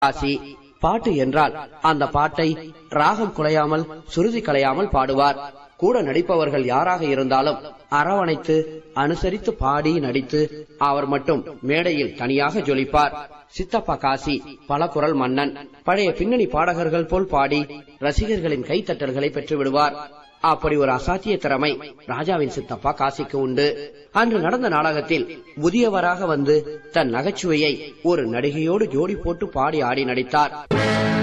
காசி பாட்டு என்றால் அந்த பாட்டை ராகம் குலையாமல் சுருதி கலையாமல் பாடுவார் கூட நடிப்பவர்கள் யாராக இருந்தாலும் அரவணைத்து அனுசரித்து பாடி நடித்து அவர் மட்டும் மேடையில் தனியாக ஜொலிப்பார் சித்தப்பா காசி பல குரல் மன்னன் பழைய பின்னணி பாடகர்கள் போல் பாடி ரசிகர்களின் கைத்தட்டல்களை பெற்று விடுவார் அப்படி ஒரு அசாத்திய திறமை ராஜாவின் சித்தப்பா காசிக்கு உண்டு அன்று நடந்த நாடகத்தில் முதியவராக வந்து தன் நகைச்சுவையை ஒரு நடிகையோடு ஜோடி போட்டு பாடி ஆடி நடித்தார்